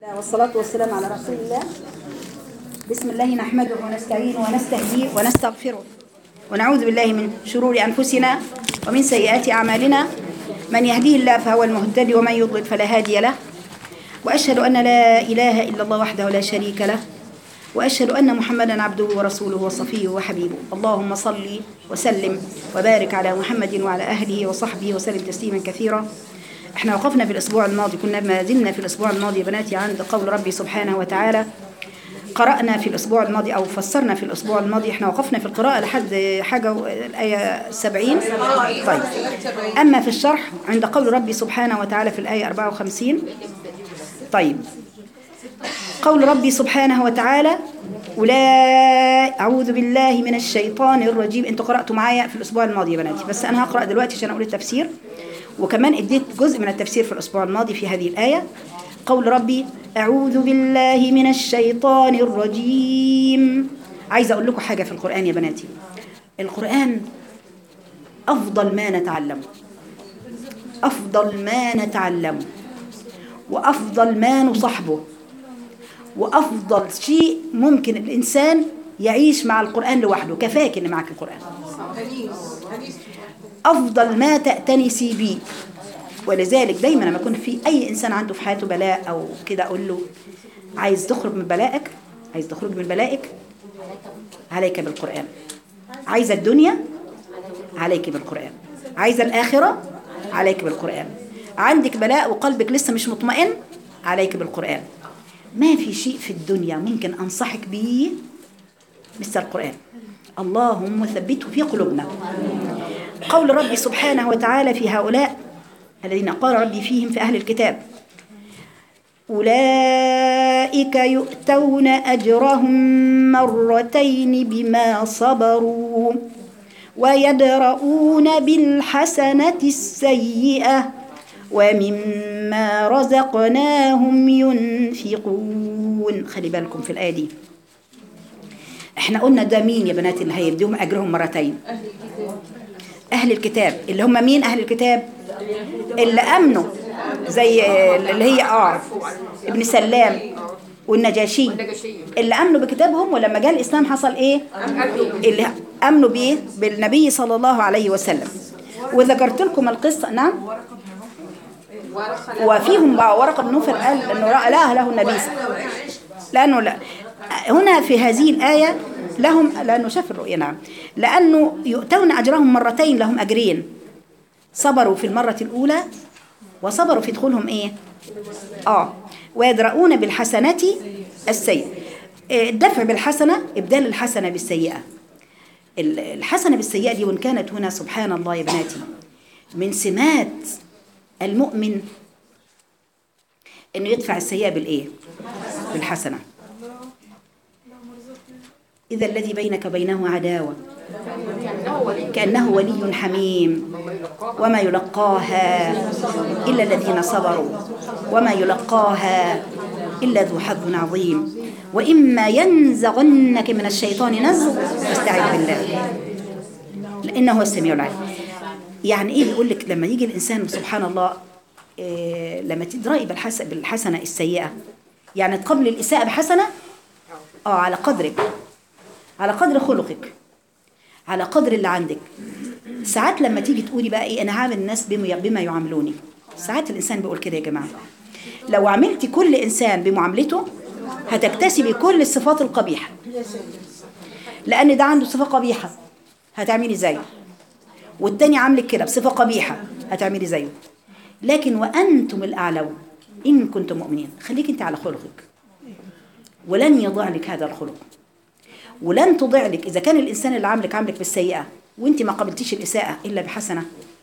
والصلاة والسلام على رسول الله بسم الله نحمده ونستعينه ونستهديه ونستغفره ونعوذ بالله من شرور أنفسنا ومن سيئات أعمالنا من يهديه الله فهو المهتدي ومن يضلل فلا هادي له وأشهد أن لا إله إلا الله وحده لا شريك له وأشهد أن محمدا عبده ورسوله وصفيه وحبيبه اللهم صل وسلم وبارك على محمد وعلى أهله وصحبه وسلم تسليما كثيرا احنا وقفنا في الأسبوع الماضي كنا ما زلنا في الأسبوع الماضي يا بناتي عند قول ربي سبحانه وتعالى قرأنا في الأسبوع الماضي أو فسرنا في الأسبوع الماضي احنا وقفنا في القراءة لحد حاجة الآية 70 طيب أما في الشرح عند قول ربي سبحانه وتعالى في الآية 54 طيب قول ربي سبحانه وتعالى أولئك أعوذ بالله من الشيطان الرجيم أنتوا قرأتوا معايا في الأسبوع الماضي يا بناتي بس أنا هقرأ دلوقتي عشان أقول التفسير وكمان اديت جزء من التفسير في الأسبوع الماضي في هذه الآية قول ربي أعوذ بالله من الشيطان الرجيم عايزة أقول لكم حاجة في القرآن يا بناتي القرآن أفضل ما نتعلمه أفضل ما نتعلمه وأفضل ما نصحبه وأفضل شيء ممكن الإنسان يعيش مع القرآن لوحده كفاك إن معك القرآن أفضل ما تأتنسي بيه ولذلك دايما لما يكون في أي إنسان عنده في حياته بلاء أو كده أقول له عايز تخرج من بلائك عايز تخرج من بلائك عليك بالقرآن عايزة الدنيا عليك بالقرآن عايزة الآخرة عليك بالقرآن عندك بلاء وقلبك لسه مش مطمئن عليك بالقرآن ما في شيء في الدنيا ممكن أنصحك به مثل القرآن اللهم ثبته في قلوبنا قول ربي سبحانه وتعالى في هؤلاء الذين قال ربي فيهم في أهل الكتاب أولئك يؤتون أجرهم مرتين بما صبروا ويدرؤون بالحسنة السيئة ومما رزقناهم ينفقون خلي بالكم في الآية دي احنا قلنا ده مين يا بنات اللي هيديهم أجرهم مرتين أهل الكتاب اللي هم مين أهل الكتاب اللي أمنوا زي اللي هي آه ابن سلام والنجاشي اللي أمنوا بكتابهم ولما جاء الإسلام حصل إيه اللي أمنوا بإيه بالنبي صلى الله عليه وسلم وذكرت لكم القصة نعم وفيهم بقى ورقة بن نوفل قال أنه لا له النبي لأنه لا هنا في هذه الآية لهم لأنه شاف الرؤية نعم لأنه يؤتون أجرهم مرتين لهم أجرين صبروا في المرة الأولى وصبروا في دخولهم إيه آه ويدرؤون بالحسنة السيئة الدفع بالحسنة إبدال الحسنة بالسيئة الحسنة بالسيئة دي وإن كانت هنا سبحان الله يا بناتي من سمات المؤمن إنه يدفع السيئة بالإيه بالحسنة إذا الذي بينك وبينه عداوة كأنه ولي حميم وما يلقاها إلا الذين صبروا وما يلقاها إلا ذو حظ عظيم وإما ينزغنك من الشيطان نزغ فاستعذ بالله لأنه هو السميع العليم يعني إيه بيقول لك لما يجي الإنسان سبحان الله إيه لما تدرأي بالحسنة السيئة يعني تقبل الإساءة بحسنة آه على قدرك على قدر خلقك على قدر اللي عندك ساعات لما تيجي تقولي بقى ايه انا هعمل الناس بما يعاملوني ساعات الانسان بيقول كده يا جماعه لو عملتي كل انسان بمعاملته هتكتسبي كل الصفات القبيحه لان ده عنده صفه قبيحه هتعملي زيه والتاني عاملك كده بصفه قبيحه هتعملي زيه لكن وانتم الاعلون ان كنتم مؤمنين خليك انت على خلقك ولن يضع لك هذا الخلق ولن تضع لك إذا كان الإنسان اللي عاملك عاملك بالسيئة وانت ما قبلتيش الإساءة إلا بحسنة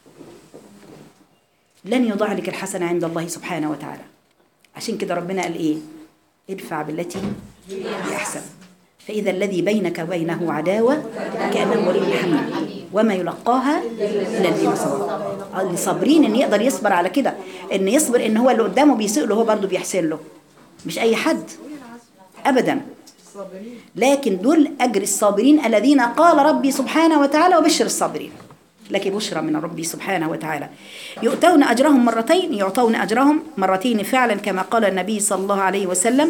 لن يضع لك الحسنة عند الله سبحانه وتعالى عشان كده ربنا قال إيه ادفع بالتي هي أحسن فإذا الذي بينك وبينه عداوة كأنه ولي حميم وما يلقاها إلا الذين صبروا اللي صابرين إن يقدر يصبر على كده إن يصبر إن هو اللي قدامه بيسيء له هو برضه بيحسن له مش أي حد أبداً لكن دول أجر الصابرين الذين قال ربي سبحانه وتعالى وبشر الصابرين لك بشرى من ربي سبحانه وتعالى يؤتون أجرهم مرتين يعطون أجرهم مرتين فعلا كما قال النبي صلى الله عليه وسلم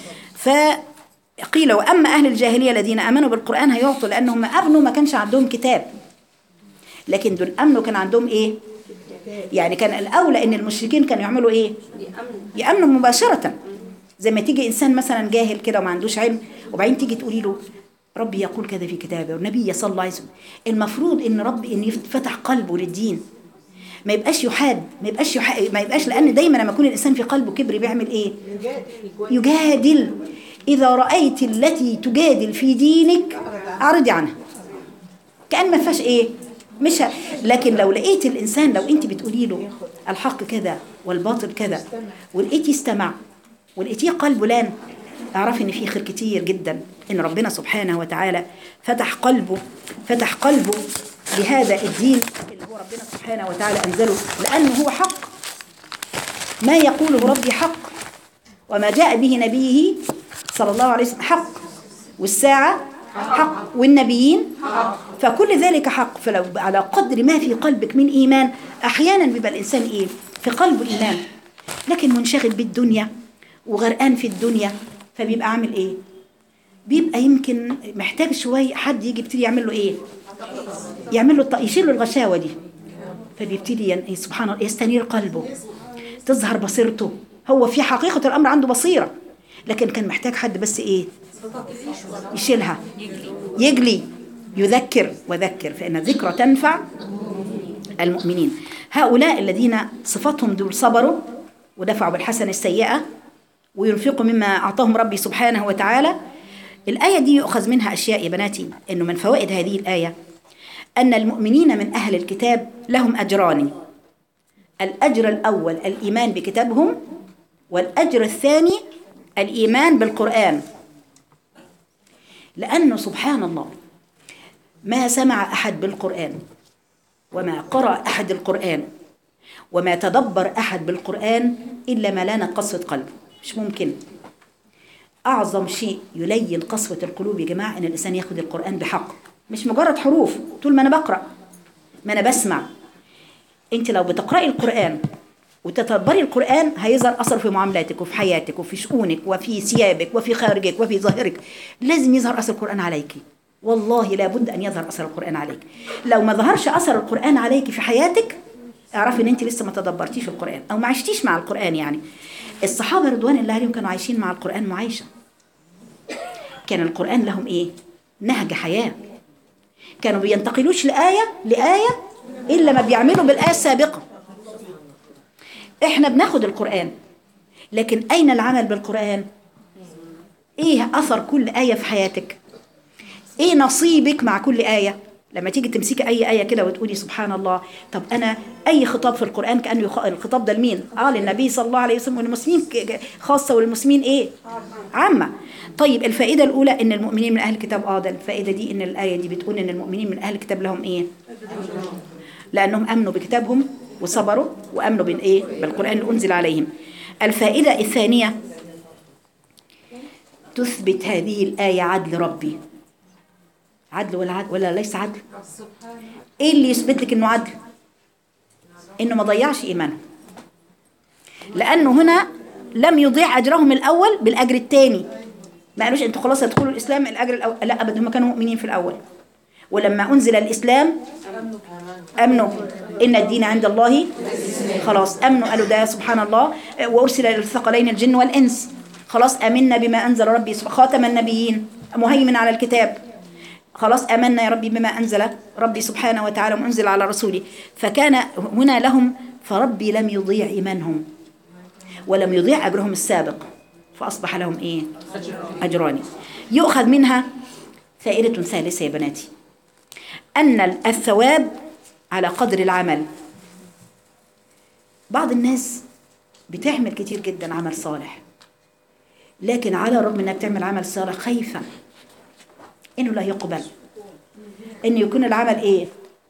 فقيل وأما أهل الجاهلية الذين آمنوا بالقرآن هيعطوا لأنهم أمنوا ما كانش عندهم كتاب لكن دول أمنوا كان عندهم إيه يعني كان الأولى إن المشركين كانوا يعملوا إيه يأمنوا مباشرة زي ما تيجي إنسان مثلا جاهل كده وما عندوش علم وبعدين تيجي تقولي له ربي يقول كذا في كتابه والنبي صلى الله عليه وسلم المفروض ان ربي ان يفتح قلبه للدين ما يبقاش يحاد ما يبقاش يحاد ما يبقاش لان دايما لما يكون الانسان في قلبه كبر بيعمل ايه يجادل اذا رايت التي تجادل في دينك اعرضي عنها كان ما فيهاش ايه مش ه... لكن لو لقيت الانسان لو انت بتقولي له الحق كذا والباطل كذا ولقيتي استمع ولقيتيه قلبه لان اعرفي ان في خير كتير جدا ان ربنا سبحانه وتعالى فتح قلبه فتح قلبه لهذا الدين اللي هو ربنا سبحانه وتعالى انزله لانه هو حق ما يقوله ربي حق وما جاء به نبيه صلى الله عليه وسلم حق والساعة حق والنبيين فكل ذلك حق فلو على قدر ما في قلبك من إيمان أحيانا بيبقى الإنسان إيه في قلبه إيمان لكن منشغل بالدنيا وغرقان في الدنيا فبيبقى عامل إيه بيبقى يمكن محتاج شوية حد يجي يبتدي يعمل له إيه يعمل له الط- يشيل له الغشاوة دي فبيبتدي ين- سبحان الله يستنير قلبه تظهر بصيرته هو في حقيقة الأمر عنده بصيرة لكن كان محتاج حد بس إيه يشيلها يجلي يذكر وذكر فإن الذكرى تنفع المؤمنين هؤلاء الذين صفاتهم دول صبروا ودفعوا بالحسنة السيئة وينفقوا مما أعطاهم ربي سبحانه وتعالى الآية دي يؤخذ منها أشياء يا بناتي إنه من فوائد هذه الآية أن المؤمنين من أهل الكتاب لهم أجران الأجر الأول الإيمان بكتابهم والأجر الثاني الإيمان بالقرآن لأنه سبحان الله ما سمع أحد بالقرآن وما قرأ أحد القرآن وما تدبر أحد بالقرآن إلا ما لانت قسوة قلبه مش ممكن أعظم شيء يلين قسوة القلوب يا جماعة إن الإنسان ياخد القرآن بحق مش مجرد حروف طول ما أنا بقرأ ما أنا بسمع أنت لو بتقرأي القرآن وتتدبري القرآن هيظهر أثر في معاملاتك وفي حياتك وفي شؤونك وفي ثيابك وفي خارجك وفي ظاهرك لازم يظهر أثر القرآن عليك والله لابد أن يظهر أثر القرآن عليك لو ما ظهرش أثر القرآن عليك في حياتك اعرفي ان انت لسه ما تدبرتيش القرآن او ما عشتيش مع القرآن يعني الصحابة رضوان الله عليهم كانوا عايشين مع القرآن معايشة كان القرآن لهم ايه نهج حياة كانوا بينتقلوش لآية لآية إلا ما بيعملوا بالآية السابقة احنا بناخد القرآن لكن أين العمل بالقرآن ايه أثر كل آية في حياتك ايه نصيبك مع كل آية لما تيجي تمسكي اي ايه كده وتقولي سبحان الله طب انا اي خطاب في القران كانه يخ... الخطاب ده لمين اه للنبي صلى الله عليه وسلم والمسلمين ك- ك- خاصه والمسلمين ايه عامه طيب الفائده الاولى ان المؤمنين من اهل الكتاب اه ده الفائده دي ان الايه دي بتقول ان المؤمنين من اهل الكتاب لهم ايه لانهم امنوا بكتابهم وصبروا وامنوا بالايه بالقران اللي انزل عليهم الفائده الثانيه تثبت هذه الايه عدل ربي عدل ولا عدل ولا ليس عدل ايه اللي يثبت لك انه عدل انه ما ضيعش ايمانه لانه هنا لم يضيع اجرهم الاول بالاجر الثاني ما قالوش انتوا خلاص هتدخلوا الاسلام الاجر الاول لا ابدا هم كانوا مؤمنين في الاول ولما انزل الاسلام امنوا ان الدين عند الله خلاص امنوا قالوا ده سبحان الله وارسل للثقلين الجن والانس خلاص امنا بما انزل ربي خاتم النبيين مهيمن على الكتاب خلاص آمنا يا ربي بما أنزل ربي سبحانه وتعالى وأنزل على رسوله فكان هنا لهم فربي لم يضيع إيمانهم ولم يضيع أجرهم السابق فأصبح لهم إيه أجران يؤخذ منها فائدة ثالثة يا بناتي أن الثواب على قدر العمل بعض الناس بتعمل كتير جدا عمل صالح لكن على الرغم انها بتعمل عمل صالح خايفه انه لا يقبل ان يكون العمل ايه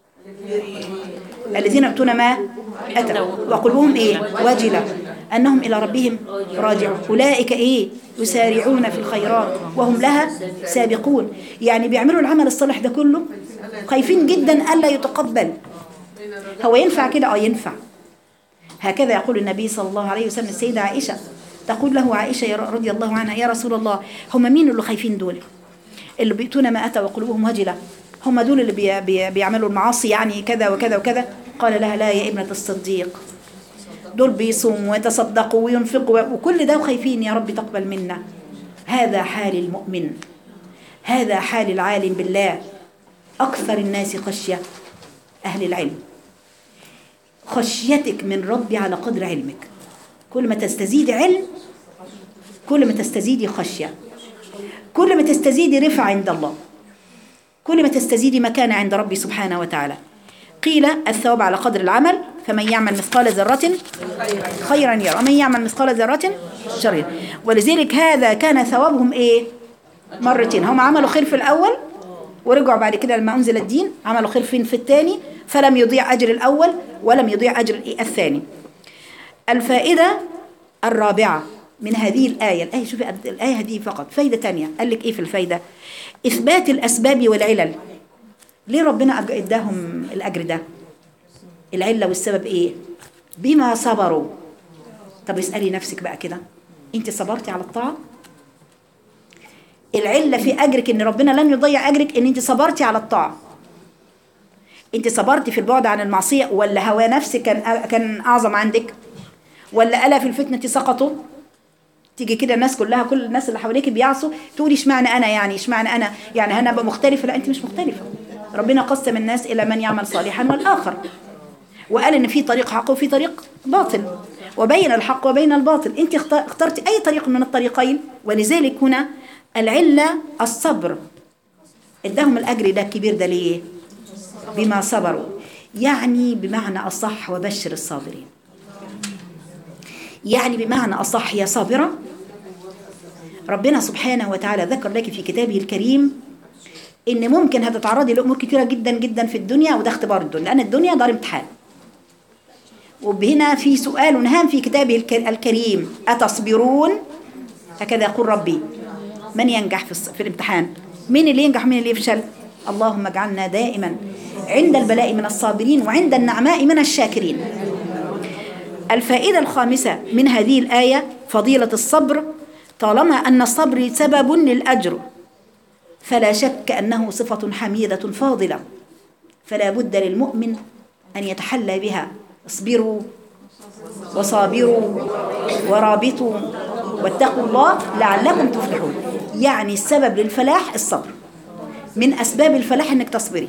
الذين يؤتون ما اتوا وقلوبهم ايه واجله انهم الى ربهم راجعون اولئك ايه يسارعون في الخيرات وهم لها سابقون يعني بيعملوا العمل الصالح ده كله خايفين جدا الا يتقبل هو ينفع كده اه ينفع هكذا يقول النبي صلى الله عليه وسلم السيدة عائشة تقول له عائشة يا ر- رضي الله عنها يا رسول الله هم مين اللي خايفين دول اللي بيؤتون ما أتى وقلوبهم وجلة هم دول اللي بي بي بيعملوا المعاصي يعني كذا وكذا وكذا قال لها لا يا ابنة الصديق دول بيصوموا ويتصدقوا وينفقوا وكل ده خايفين يا رب تقبل منا هذا حال المؤمن هذا حال العالم بالله أكثر الناس خشية أهل العلم خشيتك من ربي على قدر علمك كل ما تستزيد علم كل ما تستزيدي خشية كل ما تستزيدي رفع عند الله كل ما تستزيدي مكانة عند ربي سبحانه وتعالى قيل الثواب على قدر العمل فمن يعمل مثقال ذرة خيرا يرى ومن يعمل مثقال ذرة شرا يرى. ولذلك هذا كان ثوابهم ايه مرتين هم عملوا خير في الأول ورجعوا بعد كده لما أنزل الدين عملوا خير فين في الثاني فلم يضيع أجر الأول ولم يضيع أجر الإيه؟ الثاني الفائدة الرابعة من هذه الآية الآية شوفي قد- الآية دي فقط فايدة تانية قال لك إيه في الفايدة إثبات الأسباب والعلل ليه ربنا أج- إداهم الأجر ده العلة والسبب إيه بما صبروا طب اسألي نفسك بقى كده أنت صبرتي على الطاعة العلة في أجرك إن ربنا لن يضيع أجرك إن أنت صبرتي على الطاعة أنت صبرتي في البعد عن المعصية ولا هوى نفسك كان كان أعظم عندك ولا ألا في الفتنة سقطوا تيجي كده الناس كلها كل الناس اللي حواليك بيعصوا تقولي اشمعنى انا يعني اشمعنى انا يعني انا ابقى مختلفه لا انت مش مختلفه ربنا قسم الناس الى من يعمل صالحا والاخر وقال ان في طريق حق وفي طريق باطل وبين الحق وبين الباطل انت اخت- اخترت اي طريق من الطريقين ولذلك هنا العله الصبر اداهم الاجر ده الكبير ده ليه بما صبروا يعني بمعنى اصح وبشر الصابرين يعني بمعنى أصح يا صابرة ربنا سبحانه وتعالى ذكر لك في كتابه الكريم إن ممكن هتتعرضي لأمور كتيرة جدا جدا في الدنيا وده اختبار الدنيا لأن الدنيا دار امتحان وهنا في سؤال هام في كتابه الك- الكريم أتصبرون هكذا يقول ربي من ينجح في, الص- في الامتحان مين اللي ينجح مين اللي يفشل اللهم اجعلنا دائما عند البلاء من الصابرين وعند النعماء من الشاكرين الفائدة الخامسة من هذه الآية فضيلة الصبر طالما أن الصبر سبب للأجر فلا شك أنه صفة حميدة فاضلة فلا بد للمؤمن أن يتحلى بها اصبروا وصابروا ورابطوا واتقوا الله لعلكم تفلحون يعني السبب للفلاح الصبر من أسباب الفلاح أنك تصبري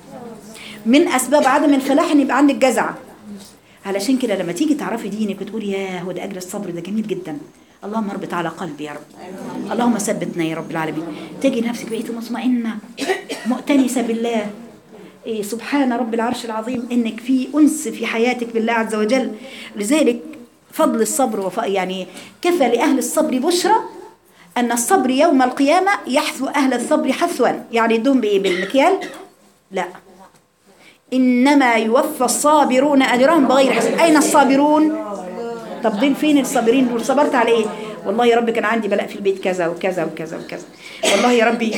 من أسباب عدم الفلاح أن يبقى عندك جزعة علشان كده لما تيجي تعرفي دينك وتقولي يا هو ده اجر الصبر ده جميل جدا اللهم اربط على قلبي يا رب اللهم ثبتنا يا رب العالمين تجي نفسك بقيت مطمئنه مؤتنسه بالله إيه سبحان رب العرش العظيم انك في انس في حياتك بالله عز وجل لذلك فضل الصبر وف... يعني كفى لاهل الصبر بشرى ان الصبر يوم القيامه يحثو اهل الصبر حثوا يعني يدوم بايه بالمكيال لا إنما يوفى الصابرون أجرهم بغير حساب أين الصابرون طب دول فين الصابرين دول صبرت على إيه والله يا رب كان عندي بلاء في البيت كذا وكذا وكذا وكذا والله يا ربي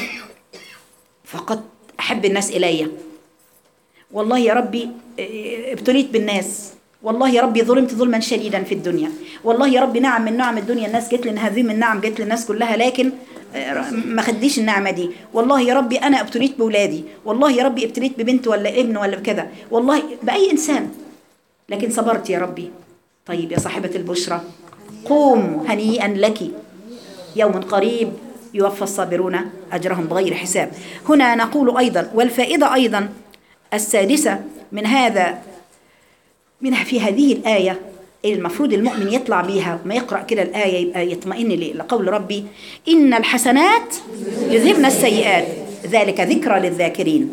فقد أحب الناس إلي والله يا ربي إيه، ابتليت بالناس والله يا ربي ظلمت ظلما شديدا في الدنيا والله يا ربي نعم من نعم الدنيا الناس جت لنا هذه من نعم جت للناس كلها لكن آه، ما خديش النعمه دي والله يا ربي انا ابتليت باولادي والله يا ربي ابتليت ببنت ولا ابن ولا بكذا والله باي انسان لكن صبرت يا ربي طيب يا صاحبه البشرى قوم هنيئا لك يوم قريب يوفى الصابرون أجرهم بغير حساب هنا نقول أيضا والفائدة أيضا السادسة من هذا من في هذه الآية المفروض المؤمن يطلع بيها ما يقرأ كده الآية يبقى يطمئن ل- لقول ربي إن الحسنات يذهبن السيئات ذلك ذكرى للذاكرين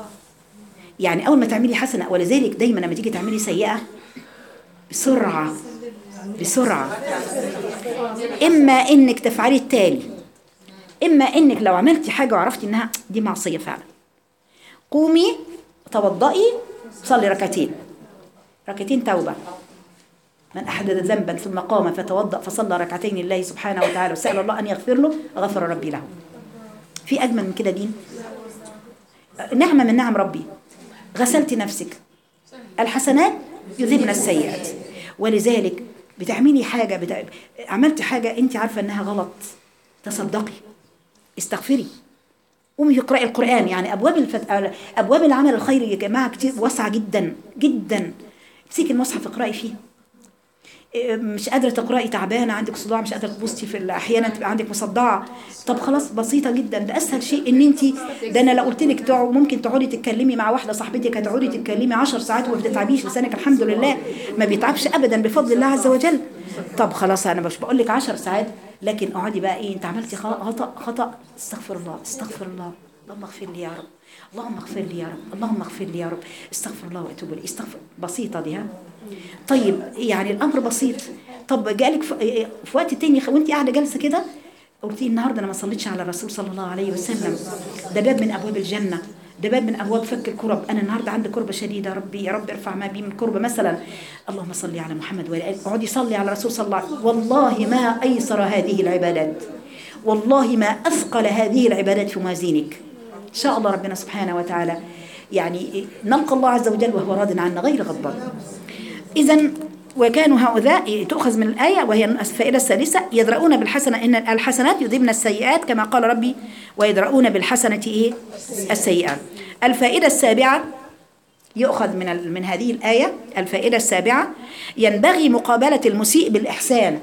يعني أول ما تعملي حسنة ولذلك دايما لما تيجي تعملي سيئة بسرعة بسرعة إما إنك تفعلي التالي إما إنك لو عملتي حاجة وعرفتي إنها دي معصية فعلا قومي توضئي صلي ركعتين ركعتين توبة من أحدث ذنبا ثم قام فتوضأ فصلى ركعتين لله سبحانه وتعالى وسأل الله أن يغفر له غفر ربي له في أجمل من كده دين نعمة من نعم ربي غسلت نفسك الحسنات يذهبن السيئات ولذلك بتعملي حاجة بتع... عملت حاجة انت عارفة انها غلط تصدقي استغفري قومي اقرأي القرآن يعني أبواب الفت... أبواب العمل الخيري يا جماعة كتير واسعة جدا جدا امسكي المصحف اقرأي فيه إيه، مش قادرة تقرأي تعبانة عندك صداع مش قادرة تبصي في ال- أحيانا تبقى عندك مصدعة طب خلاص بسيطة جدا ده أسهل شيء إن أنت ده أنا لو قلت لك تقعد ممكن تقعدي تتكلمي مع واحدة صاحبتك هتقعدي تتكلمي 10 ساعات وما بتتعبيش لسانك الحمد لله ما بيتعبش أبدا بفضل الله عز وجل طب خلاص أنا مش بقول لك 10 ساعات لكن اقعدي بقى إيه أنت عملتي خطأ خطأ خطأ استغفر الله استغفر الله اللهم اغفر لي يا رب اللهم اغفر لي يا رب اللهم اغفر لي يا رب استغفر الله واتوب اليه استغفر بسيطه دي ها طيب يعني الامر بسيط طب جالك في, في وقت تاني وانت قاعده جالسه كده قلتي النهارده انا ما صليتش على الرسول صلى الله عليه وسلم ده باب من ابواب الجنه ده باب من ابواب فك الكرب انا النهارده عندي كربه شديده ربي يا رب ارفع ما بي من كربه مثلا اللهم صل على محمد وعلى اله اقعدي صلي على الرسول صلى الله عليه وسلم والله ما ايسر هذه العبادات والله ما اثقل هذه العبادات في موازينك ان شاء الله ربنا سبحانه وتعالى يعني نلقى الله عز وجل وهو راض عنا غير غضبان إذا وكانوا هؤلاء تؤخذ من الآية وهي الفائدة الثالثة يدرؤون بالحسنة إن الحسنات يذهبن السيئات كما قال ربي ويدرؤون بالحسنة إيه السيئات الفائدة السابعة يؤخذ من ال- من هذه الآية الفائدة السابعة ينبغي مقابلة المسيء بالإحسان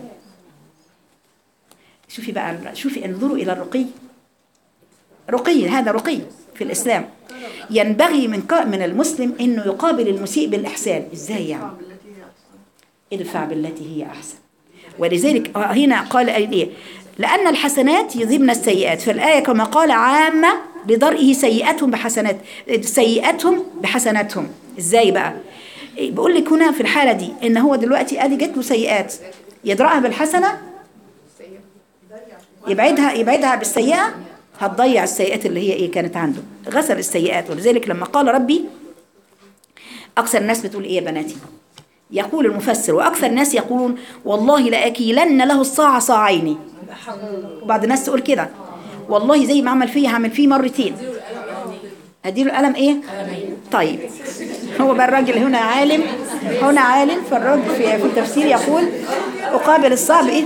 شوفي بقى شوفي انظروا إلى الرقي رقي هذا رقي في الإسلام ينبغي من ك- من المسلم إنه يقابل المسيء بالإحسان إزاي يعني ادفع بالتي هي أحسن ولذلك هنا قال إيه لأن الحسنات يذهبن السيئات فالآية كما قال عامة لضرئه سيئاتهم بحسنات سيئاتهم بحسناتهم إزاي بقى إيه، بقول لك هنا في الحالة دي إن هو دلوقتي أدي جت له سيئات يدرأها بالحسنة يبعدها يبعدها بالسيئة هتضيع السيئات اللي هي ايه كانت عنده غسل السيئات ولذلك لما قال ربي اكثر الناس بتقول ايه يا بناتي يقول المفسر واكثر الناس يقولون والله لاكيلن له الصاع صاعين وبعض الناس تقول كده والله زي ما عمل فيا هعمل فيه مرتين هديله القلم ايه طيب هو بقى الراجل هنا عالم هنا عالم فالراجل في في التفسير يقول اقابل الصعب ايه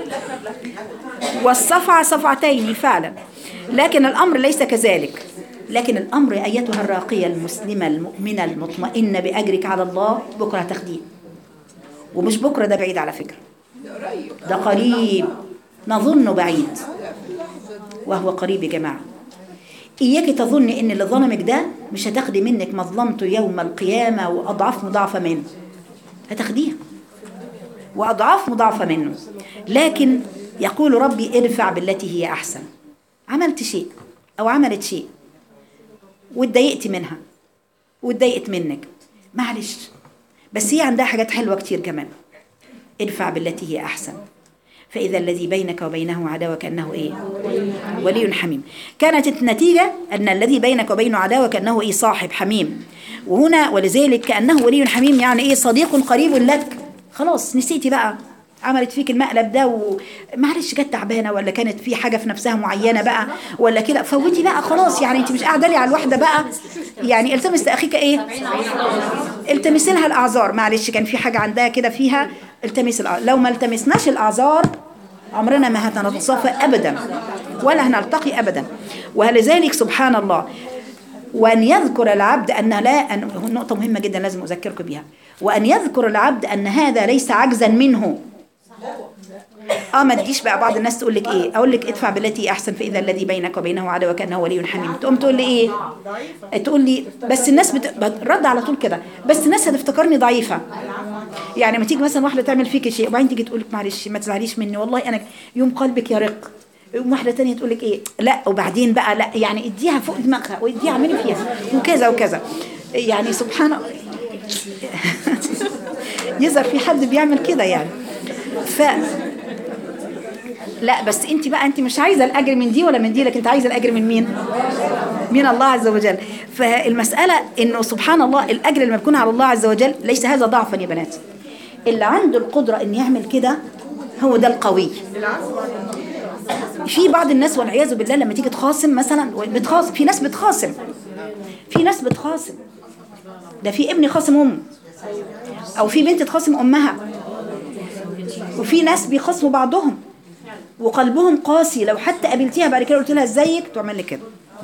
والصفعة صفعتين فعلا لكن الأمر ليس كذلك لكن الأمر أيتها الراقية المسلمة المؤمنة المطمئنة بأجرك على الله بكرة تاخديه ومش بكرة ده بعيد على فكرة ده قريب نظن بعيد وهو قريب يا جماعة إياك تظني إن اللي ظلمك ده مش هتاخدي منك مظلمته يوم القيامة وأضعاف مضاعفة منه هتاخديها وأضعاف مضاعفة منه لكن يقول ربي ادفع بالتي هي أحسن عملت شيء أو عملت شيء واتضايقت منها واتضايقت منك معلش بس هي عندها حاجات حلوة كتير كمان ادفع بالتي هي أحسن فإذا الذي بينك وبينه عداوة كأنه إيه ولي حميم كانت النتيجة أن الذي بينك وبينه عداوة كأنه إيه صاحب حميم وهنا ولذلك كأنه ولي حميم يعني إيه صديق قريب لك خلاص نسيتي بقى عملت فيك المقلب ده ومعلش جت تعبانه ولا كانت في حاجه في نفسها معينه بقى ولا كده فوتي بقى خلاص يعني انت مش قاعده لي على الواحده بقى يعني التمس لاخيك ايه التمس لها الاعذار معلش كان في حاجه عندها كده فيها التمس الأعذار. لو ما التمسناش الاعذار عمرنا ما هنتصافى ابدا ولا هنلتقي ابدا ولذلك سبحان الله وأن يذكر العبد أن لا أن نقطة مهمة جدا لازم أذكركم بها وأن يذكر العبد أن هذا ليس عجزا منه اه ما تجيش بقى بعض الناس تقول لك ايه اقول لك ادفع بالتي احسن فاذا الذي بينك وبينه عداوه كانه ولي حميم تقوم تقول لي ايه تقول لي بس الناس بت... بترد على طول كده بس الناس هتفتكرني ضعيفه يعني ما تيجي مثلا واحده تعمل فيك شيء وبعدين تيجي تقول لك معلش ما تزعليش مني والله انا يوم قلبك يرق يوم واحده تانية تقول لك ايه لا وبعدين بقى لا يعني اديها فوق دماغها واديها اعملي فيها وكذا وكذا يعني سبحان الله يظهر في حد بيعمل كده يعني ف لا بس انت بقى انت مش عايزه الاجر من دي ولا من دي لكن انت عايزه الاجر من مين من الله عز وجل فالمساله انه سبحان الله الاجر لما يكون على الله عز وجل ليس هذا ضعفا يا بنات اللي عنده القدره ان يعمل كده هو ده القوي في بعض الناس والعياذ بالله لما تيجي تخاصم مثلا بتخاصم في ناس بتخاصم في ناس بتخاصم ده في ابن خاصم امه او في بنت تخاصم امها وفي ناس بيخاصموا بعضهم وقلبهم قاسي لو حتى قابلتيها بعد كده قلت لها ازيك تعمل لك كده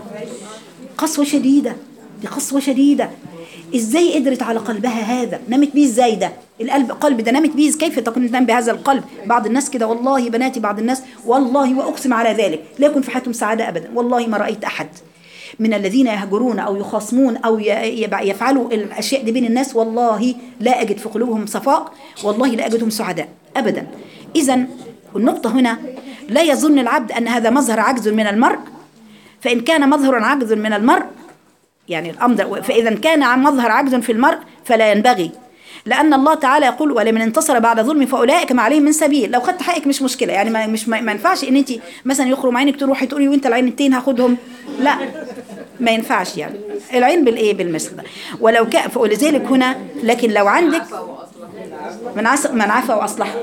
قسوة شديدة دي قسوة شديدة ازاي قدرت على قلبها هذا نامت بيه ازاي ده القلب قلب ده نامت بيه كيف تكون تنام بهذا القلب بعض الناس كده والله بناتي بعض الناس والله واقسم على ذلك لا يكون في حياتهم سعادة ابدا والله ما رأيت احد من الذين يهجرون او يخاصمون او ي- يبع- يفعلوا الاشياء دي بين الناس والله لا اجد في قلوبهم صفاء والله لا اجدهم سعداء ابدا اذا النقطة هنا لا يظن العبد ان هذا مظهر عجز من المرء فإن كان مظهر عجز من المرء يعني الأمر فإذا كان عن مظهر عجز في المرء فلا ينبغي لأن الله تعالى يقول ولمن انتصر بعد ظلم فأولئك ما عليهم من سبيل لو خدت حقك مش مشكلة يعني ما مش ما ما ينفعش إن أنت مثلا يخرم عينك تروحي تقولي وأنت العين التين هاخدهم لا ما ينفعش يعني العين بالإيه بالمثل ده ولو كان ولذلك هنا لكن لو عندك من عس من عفا وأصلح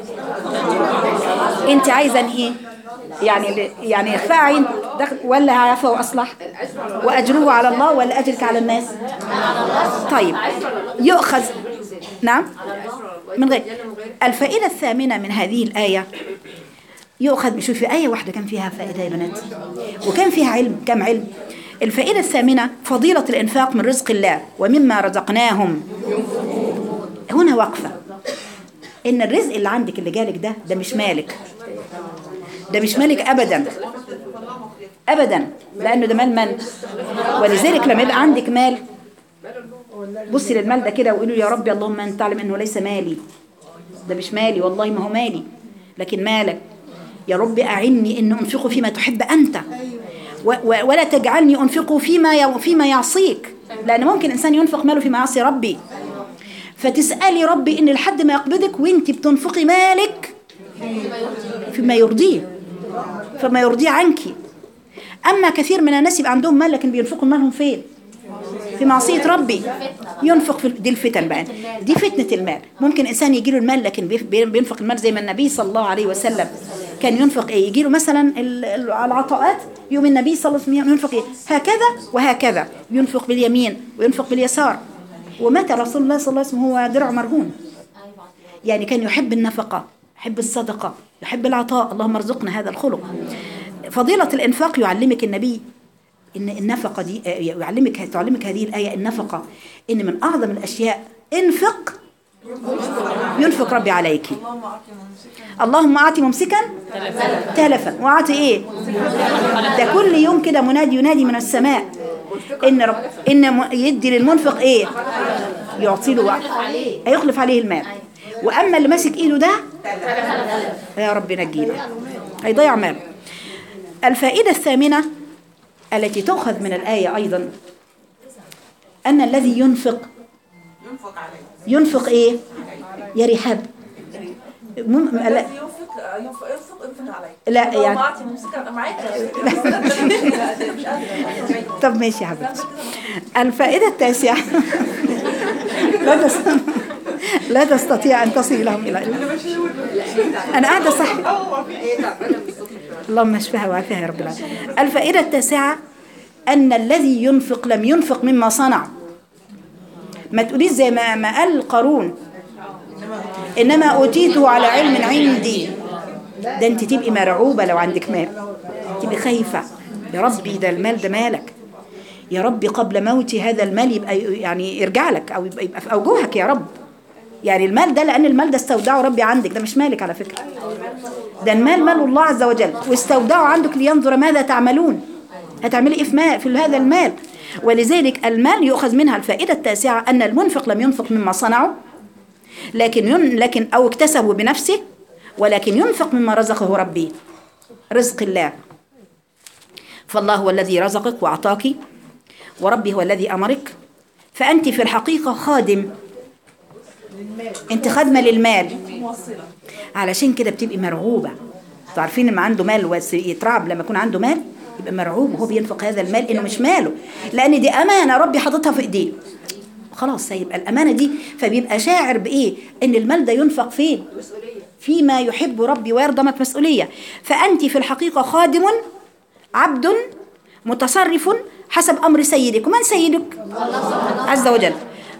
أنت عايزة إن إيه يعني يعني فاعل دخل ولا عفا واصلح واجره على الله ولا اجرك على الناس طيب يؤخذ نعم من غير الفائده الثامنه من هذه الايه يؤخذ شوف في ايه واحده كان فيها فائده يا بنات وكان فيها علم كم علم الفائده الثامنه فضيله الانفاق من رزق الله ومما رزقناهم هنا وقفه ان الرزق اللي عندك اللي جالك ده ده مش مالك ده مش مالك ابدا ابدا لانه ده مال من ولذلك لما يبقى عندك مال بصي للمال ده كده وقولوا يا رب اللهم انت تعلم انه ليس مالي ده مش مالي والله ما هو مالي لكن مالك يا رب اعني ان انفقه فيما تحب انت و و ولا تجعلني انفقه فيما ي- فيما يعصيك لان ممكن انسان ينفق ماله فيما يعصي ربي فتسالي ربي ان لحد ما يقبضك وانت بتنفقي مالك فيما يرضيه فما يرضيه عنك أما كثير من الناس يبقى عندهم مال لكن بينفقوا مالهم فين في معصية ربي ينفق في دي الفتن بقى دي فتنة المال ممكن إنسان يجي له المال لكن بيف- بي- بينفق المال زي ما النبي صلى الله عليه وسلم كان ينفق إيه يجي له مثلا ال- ال- العطاءات يوم النبي صلى الله عليه وسلم ينفق إيه هكذا وهكذا ينفق باليمين وينفق باليسار ومات رسول الله صلى الله عليه وسلم هو درع مرهون يعني كان يحب النفقة يحب الصدقة يحب العطاء اللهم ارزقنا هذا الخلق فضيلة الإنفاق يعلمك النبي إن النفقة دي آه، يعلمك تعلمك هذه الآية النفقة إن من أعظم الأشياء انفق ينفق ربي عليك اللهم أعطي ممسكا تلفا وأعطي إيه ده كل يوم كده منادي ينادي من السماء إن رب إن م- يدي للمنفق إيه يعطي له وقت هيخلف عليه المال واما اللي ماسك ايده ده يا رب نجينا هيضيع ماله الفائده الثامنه التي تؤخذ من الايه ايضا ان الذي ينفق ينفق عليه ينفق ايه يا رحاب مم... لا, الذي ينفق ينفق ينفق ينفق عليه لا، اللهم يعني- اعطي ممسكا معاك مش قادرة. طب ماشي يا حبيبتي الفائده التاسعه لا تس... لا تستطيع ان تصل لهم الى انا قاعده صح اللهم اشفها وعافها يا رب العالمين الفائده التاسعه ان الذي ينفق لم ينفق مما صنع ما تقوليش زي ما ما قال قارون انما اوتيته على علم عندي ده انت تبقي مرعوبه لو عندك مال تبقي خايفه يا ربي ده المال ده مالك يا ربي قبل موتي هذا المال يبقى يعني يرجع لك او يبقى, يبقى في اوجهك يا رب يعني المال ده لان المال ده استودعه ربي عندك ده مش مالك على فكره ده المال مال الله عز وجل واستودعه عندك لينظر ماذا تعملون هتعملي ايه في ما في هذا المال ولذلك المال يؤخذ منها الفائده التاسعه ان المنفق لم ينفق مما صنعه لكن ين لكن او اكتسبه بنفسه ولكن ينفق مما رزقه ربي رزق الله فالله هو الذي رزقك واعطاك وربي هو الذي امرك فانت في الحقيقه خادم انت خادمه للمال موصلة علشان كده بتبقي مرعوبة انتوا عارفين لما عنده مال وس- يترعب لما يكون عنده مال يبقى مرعوب وهو بينفق هذا المال انه مش ماله لان دي امانة ربي حاططها في ايديه خلاص هيبقى الامانة دي فبيبقى شاعر بايه ان المال ده ينفق فين فيما يحب ربي ويرضى ما مسؤولية فأنت في الحقيقة خادم عبد متصرف حسب أمر سيدك ومن سيدك عز وجل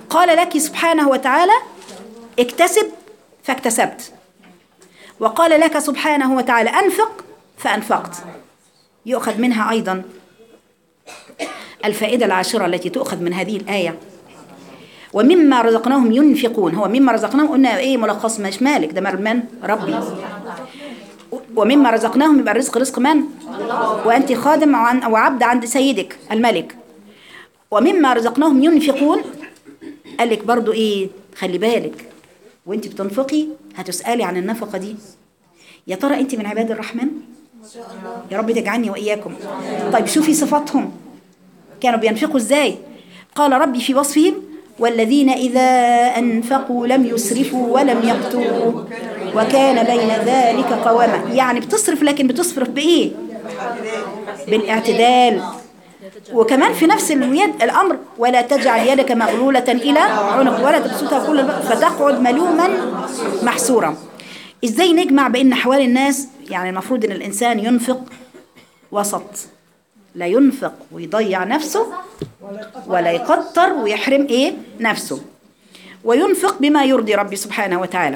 قال لك سبحانه وتعالى اكتسب فاكتسبت وقال لك سبحانه وتعالى أنفق فأنفقت يؤخذ منها أيضا الفائدة العاشرة التي تؤخذ من هذه الآية ومما رزقناهم ينفقون هو مما رزقناهم قلنا ايه ملخص مش مالك ده من ربي ومما رزقناهم يبقى الرزق رزق من وانت خادم وعن- وعبد عند سيدك الملك ومما رزقناهم ينفقون قال لك برضو ايه خلي بالك وانت بتنفقي هتسألي عن النفقة دي يا ترى انت من عباد الرحمن يا رب تجعلني واياكم طيب شوفي صفاتهم كانوا بينفقوا ازاي قال ربي في وصفهم والذين إذا أنفقوا لم يسرفوا ولم يقتروا وكان بين ذلك قواما يعني بتصرف لكن بتصرف بإيه بالاعتدال وكمان في نفس اليد الأمر ولا تجعل يدك مغلولة إلى عنق ولا تبسطها كل البسط فتقعد ملوما محسورا إزاي نجمع بين أحوال الناس يعني المفروض أن الإنسان ينفق وسط لا ينفق ويضيع نفسه ولا يقطر ويحرم ايه نفسه وينفق بما يرضي ربي سبحانه وتعالى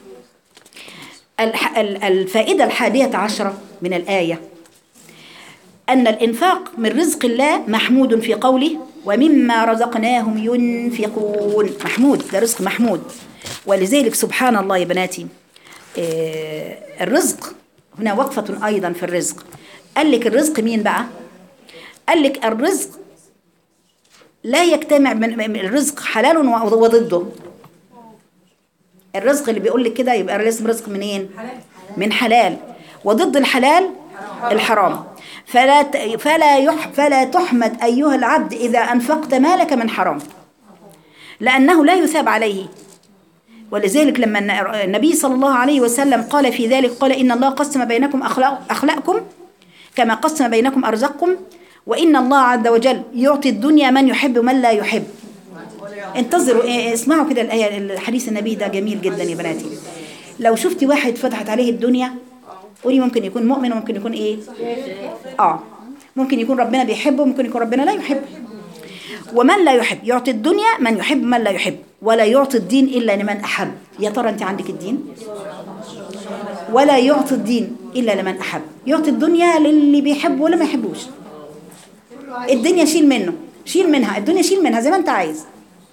الح- ال- الفائدة الحادية عشرة من الآية أن الإنفاق من رزق الله محمود في قوله ومما رزقناهم ينفقون محمود ده رزق محمود ولذلك سبحان الله يا بناتي آه، الرزق هنا وقفة أيضا في الرزق قال لك الرزق مين بقى قال لك الرزق لا يجتمع من من الرزق حلال و- وضده الرزق اللي بيقول لك كده يبقى لازم رزق منين من حلال وضد الحلال الحرام فلا ت- فلا يح فلا تحمد ايها العبد اذا انفقت مالك من حرام لانه لا يثاب عليه ولذلك لما الن- النبي صلى الله عليه وسلم قال في ذلك قال ان الله قسم بينكم اخلاق اخلاقكم كما قسم بينكم ارزاقكم وان الله عز وجل يعطي الدنيا من يحب ومن لا يحب انتظروا إيه، اسمعوا كده الآية الحديث النبي ده جميل جدا يا بناتي لو شفتي واحد فتحت عليه الدنيا قولي ممكن يكون مؤمن وممكن يكون ايه اه ممكن يكون ربنا بيحبه وممكن يكون ربنا لا يحبه ومن لا يحب يعطي الدنيا من يحب من لا يحب ولا يعطي الدين إلا لمن أحب يا ترى أنت عندك الدين ولا يعطي الدين إلا لمن أحب يعطي الدنيا للي بيحب ولا ما يحبوش الدنيا شيل منه شيل منها الدنيا شيل منها زي ما أنت عايز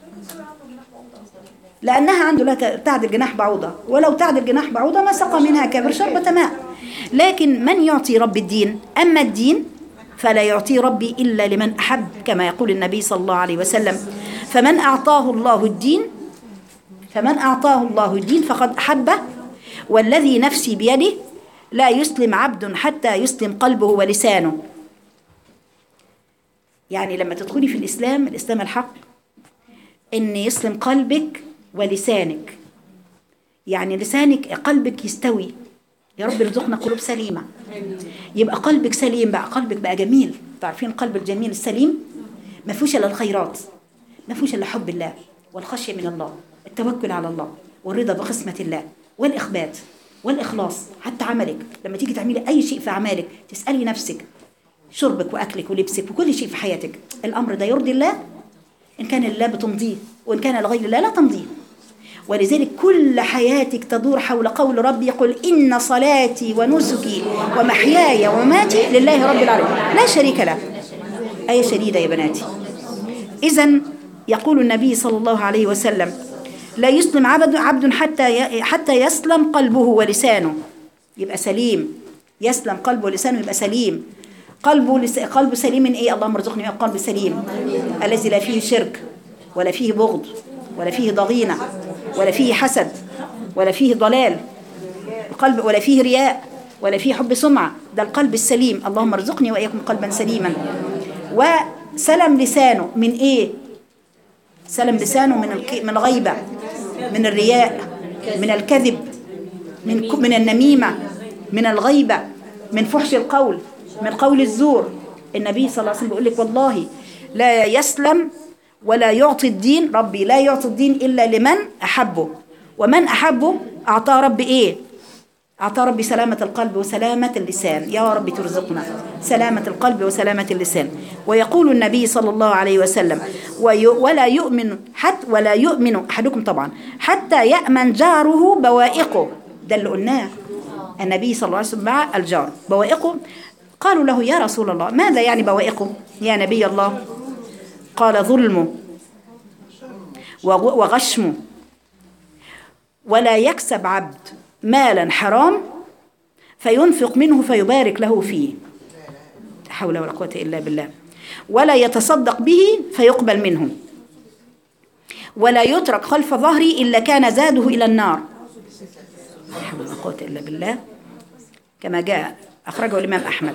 لأنها عنده لا تعدل جناح بعوضة ولو تعدل جناح بعوضة ما سقى منها كبر شربة ماء لكن من يعطي رب الدين أما الدين فلا يعطي ربي إلا لمن أحب كما يقول النبي صلى الله عليه وسلم فمن أعطاه الله الدين فمن أعطاه الله الدين فقد أحبه والذي نفسي بيده لا يسلم عبد حتى يسلم قلبه ولسانه يعني لما تدخلي في الإسلام الإسلام الحق ان يسلم قلبك ولسانك يعني لسانك قلبك يستوي يا رب ارزقنا قلوب سليمة يبقى قلبك سليم بقى قلبك بقى جميل تعرفين القلب الجميل السليم ما فيهوش الا الخيرات ما فيهوش الا حب الله والخشية من الله التوكل على الله والرضا بقسمة الله والإخبات والإخلاص حتى عملك لما تيجي تعملي أي شيء في أعمالك تسألي نفسك شربك وأكلك ولبسك وكل شيء في حياتك الأمر ده يرضي الله إن كان لله بتمضيه وإن كان لغير الله لا تمضيه ولذلك كل حياتك تدور حول قول ربي يقول إن صلاتي ونسكي ومحياي ومماتي لله رب العالمين لا شريك له آية شديدة يا بناتي إذا يقول النبي صلى الله عليه وسلم لا يسلم عبد عبد حتى ي- حتى يسلم قلبه ولسانه يبقى سليم يسلم قلبه ولسانه يبقى سليم قلبه لس... قلبه سليم من ايه اللهم ارزقني من قلب سليم الذي لا فيه شرك ولا فيه بغض ولا فيه ضغينه ولا فيه حسد ولا فيه ضلال قلب ولا فيه رياء ولا فيه حب سمعه ده القلب السليم اللهم ارزقني واياكم قلبا سليما وسلم لسانه من ايه سلم لسانه من الك... من الغيبه من الرياء من الكذب من ك... من النميمه من الغيبه من فحش القول من قول الزور النبي صلى الله عليه وسلم بيقول لك والله لا يسلم ولا يعطي الدين ربي لا يعطي الدين الا لمن احبه ومن احبه اعطاه ربي ايه أعطى ربي سلامة القلب وسلامة اللسان يا رب ترزقنا سلامة القلب وسلامة اللسان ويقول النبي صلى الله عليه وسلم وي ولا يؤمن حتى ولا يؤمن أحدكم طبعا حتى يأمن جاره بوائقه ده اللي قلناه النبي صلى الله عليه وسلم مع الجار بوائقه قالوا له يا رسول الله ماذا يعني بوائقه يا نبي الله قال ظلمه وغ- وغشمه ولا يكسب عبد مالا حرام فينفق منه فيبارك له فيه لا حول ولا قوة إلا بالله ولا يتصدق به فيقبل منه ولا يترك خلف ظهري إلا كان زاده إلى النار لا حول ولا قوة إلا بالله كما جاء أخرجه الإمام أحمد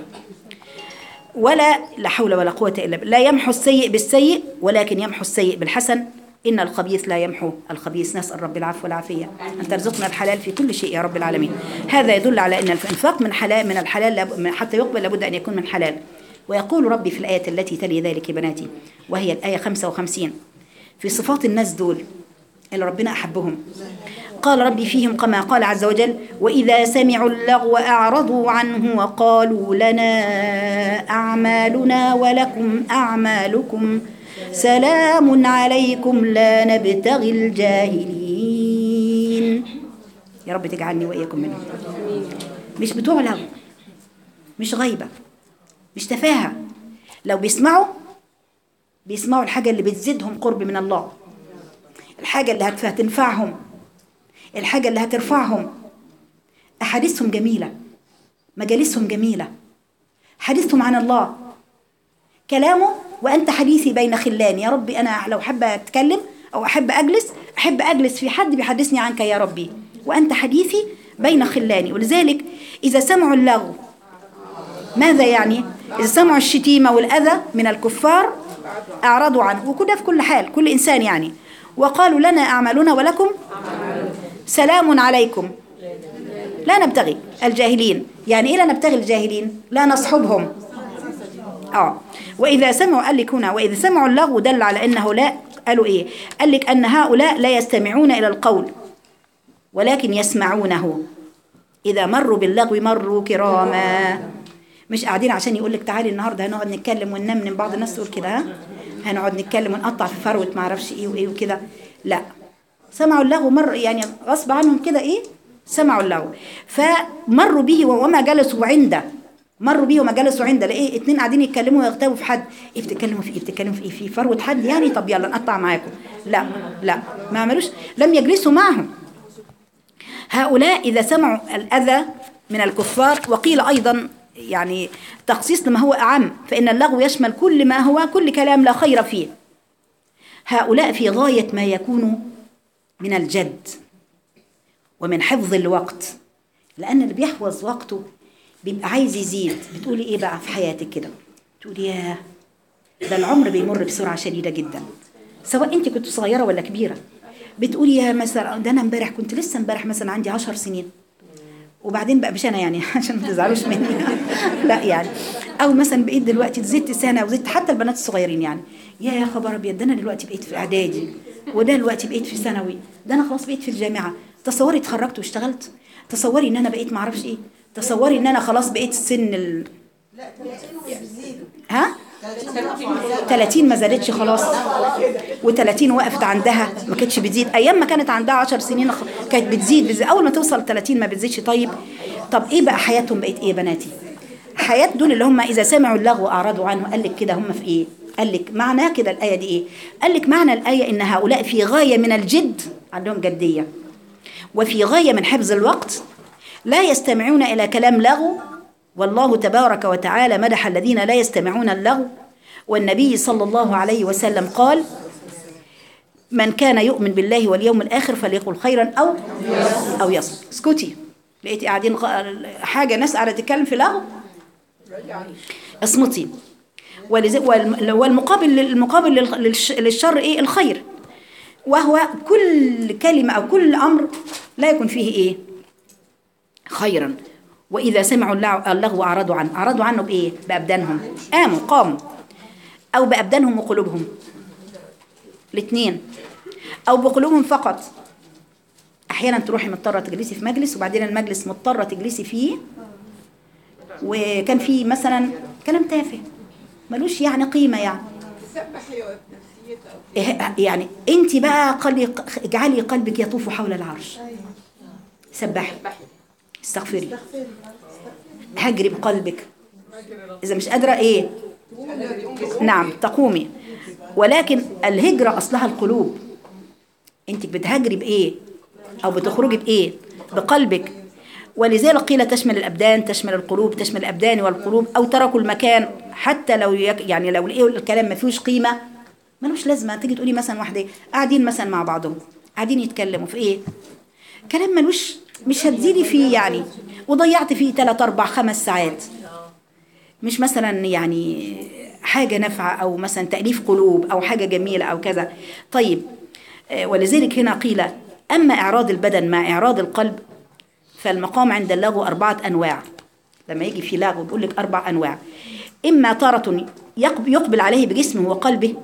ولا لا حول ولا قوة إلا بالله لا يمحو السيء بالسيء ولكن يمحو السيء بالحسن إن الخبيث لا يمحو الخبيث نسأل رب العفو والعافية أن ترزقنا الحلال في كل شيء يا رب العالمين هذا يدل على أن الإنفاق من حلال من الحلال لاب- من- حتى يقبل لابد أن يكون من حلال ويقول ربي في الآية التي تلي ذلك يا بناتي وهي الآية 55 في صفات الناس دول اللي ربنا أحبهم قال ربي فيهم كما قال عز وجل وإذا سمعوا اللغو أعرضوا عنه وقالوا لنا أعمالنا ولكم أعمالكم سلام عليكم لا نبتغي الجاهلين يا رب تجعلني وإياكم منهم مش بتوع لغو مش غيبة مش تفاهة لو بيسمعوا بيسمعوا الحاجة اللي بتزيدهم قرب من الله الحاجة اللي هت- هتنفعهم الحاجة اللي هترفعهم أحاديثهم جميلة مجالسهم جميلة حديثهم عن الله كلامه وأنت حديثي بين خلان يا ربي أنا لو حابة أتكلم أو أحب أجلس أحب أجلس في حد بيحدثني عنك يا ربي وأنت حديثي بين خلاني ولذلك إذا سمعوا اللغو ماذا يعني؟ إذا سمعوا الشتيمة والأذى من الكفار أعرضوا عنه وكده في كل حال كل إنسان يعني وقالوا لنا أعمالنا ولكم سلام عليكم لا نبتغي الجاهلين يعني إيه لا نبتغي الجاهلين لا نصحبهم اه واذا سمعوا قال لك هنا واذا سمعوا اللغو دل على انه لا قالوا ايه قال لك ان هؤلاء لا يستمعون الى القول ولكن يسمعونه اذا مروا باللغو مروا كراما مش قاعدين عشان يقول لك تعالي النهارده هنقعد نتكلم وننمنم بعض الناس تقول كده ها هنقعد نتكلم ونقطع في فروه ما اعرفش ايه وايه وكده لا سمعوا اللغو مر يعني غصب عنهم كده ايه سمعوا اللغو فمروا به وما جلسوا عنده مروا بيه وما جلسوا عنده لقيه اتنين قاعدين يتكلموا ويغتابوا في حد ايه بتتكلموا في ايه بتتكلموا في ايه في فروه حد يعني طب يلا نقطع معاكم لا لا ما عملوش لم يجلسوا معهم هؤلاء إذا سمعوا الأذى من الكفار وقيل أيضا يعني تخصيص لما هو أعم فإن اللغو يشمل كل ما هو كل كلام لا خير فيه هؤلاء في غاية ما يكونوا من الجد ومن حفظ الوقت لأن اللي بيحفظ وقته بيبقى عايز يزيد بتقولي إيه بقى في حياتك كده تقولي ياه ده العمر بيمر بسرعة شديدة جدا سواء انت كنت صغيرة ولا كبيرة بتقولي يا مثلا ده انا امبارح كنت لسه امبارح مثلا عندي عشر سنين وبعدين بقى مش انا يعني عشان ما تزعلوش مني لا يعني او مثلا بقيت دلوقتي زدت سنه وزدت حتى البنات الصغيرين يعني يا يا خبر ابيض ده انا دلوقتي بقيت في اعدادي وده دلوقتي بقيت في ثانوي ده انا خلاص بقيت في الجامعه تصوري اتخرجت واشتغلت تصوري ان انا بقيت ما اعرفش ايه تصوري ان انا خلاص بقيت سن ال... ها 30 ما زادتش خلاص و30 وقفت عندها ما كانتش بتزيد ايام ما كانت عندها 10 سنين خ- كانت بتزيد, بتزيد اول ما توصل 30 ما بتزيدش طيب طب ايه بقى حياتهم بقت ايه يا بناتي حياة دول اللي هم اذا سمعوا اللغو اعرضوا عنه قال لك كده هم في ايه قال لك معناه كده الايه دي ايه قال لك معنى الايه ان هؤلاء في غايه من الجد عندهم جديه وفي غايه من حفظ الوقت لا يستمعون الى كلام لغو والله تبارك وتعالى مدح الذين لا يستمعون اللغو والنبي صلى الله عليه وسلم قال من كان يؤمن بالله واليوم الآخر فليقل خيرا أو أو يصمت اسكتي لقيتي قاعدين غ- حاجة ناس قاعدة تتكلم في لغو اصمتي ولذ- والم- والمقابل المقابل للخ- للش- للشر ايه الخير وهو كل كلمة أو كل أمر لا يكون فيه ايه خيرا وإذا سمعوا اللع- اللغو أعرضوا عنه أعرضوا عنه بإيه بأبدانهم قاموا قاموا أو بأبدانهم وقلوبهم الاثنين أو بقلوبهم فقط احيانا تروحي مضطره تجلسي في مجلس وبعدين المجلس مضطره تجلسي فيه وكان في مثلا كلام تافه ملوش يعني قيمه يعني إيه- يعني انت بقى قلي اجعلي قلبك يطوف حول العرش سبحي استغفري هجري بقلبك اذا مش قادره ايه نعم تقومي ولكن الهجره اصلها القلوب انت بتهاجري بايه او بتخرجي بايه بقلبك ولذلك قيل تشمل الابدان تشمل القلوب تشمل الابدان والقلوب او تركوا المكان حتى لو يك يعني لو الايه الكلام ما فيهوش قيمه ملوش لازمه تيجي تقولي مثلا واحده قاعدين مثلا مع بعضهم قاعدين يتكلموا في ايه كلام ملوش مش هتزيدي فيه يعني وضيعت فيه 3 4 5 ساعات مش مثلا يعني حاجة نافعة أو مثلا تأليف قلوب أو حاجة جميلة أو كذا طيب آه، ولذلك هنا قيل أما إعراض البدن مع إعراض القلب فالمقام عند اللغو أربعة أنواع لما يجي في لغو بيقول لك أربع أنواع إما تارة يقب- يقبل عليه بجسمه وقلبه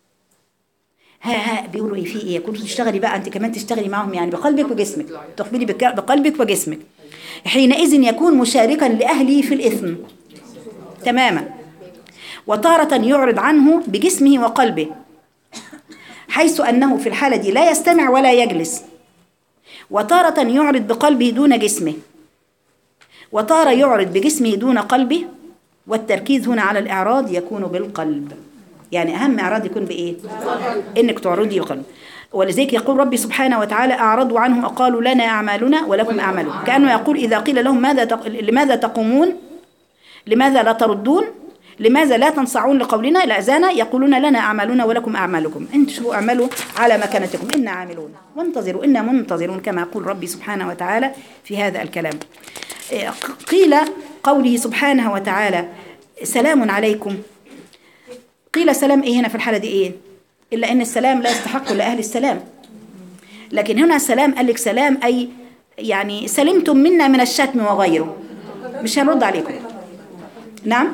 ها ها بيقولوا ايه في ايه كنت تشتغلي بقى انت كمان تشتغلي معاهم يعني بقلبك وجسمك تقبلي بك- بقلبك وجسمك حينئذ يكون مشاركا لأهله في الإثم تماما وتارة يعرض عنه بجسمه وقلبه حيث أنه في الحالة دي لا يستمع ولا يجلس وتارة يعرض بقلبه دون جسمه وتارة يعرض بجسمه دون قلبه والتركيز هنا على الإعراض يكون بالقلب يعني أهم إعراض يكون بإيه؟ إنك تعرضي بقلب ولذلك يقول ربي سبحانه وتعالى أعرضوا عنهم وقالوا لنا أعمالنا ولكم أعمالكم كأنه يقول إذا قيل لهم ماذا تق... لماذا تقومون لماذا لا تردون لماذا لا تنصعون لقولنا الأذان يقولون لنا أعمالنا ولكم أعمالكم انتشروا اعملوا على مكانتكم إنا عاملون وانتظروا إنا منتظرون كما يقول ربي سبحانه وتعالى في هذا الكلام إيه، قيل قوله سبحانه وتعالى سلام عليكم قيل سلام ايه هنا في الحالة دي ايه إلا أن السلام لا يستحق لأهل السلام لكن هنا سلام قال لك سلام أي يعني سلمتم منا من الشتم وغيره مش هنرد عليكم نعم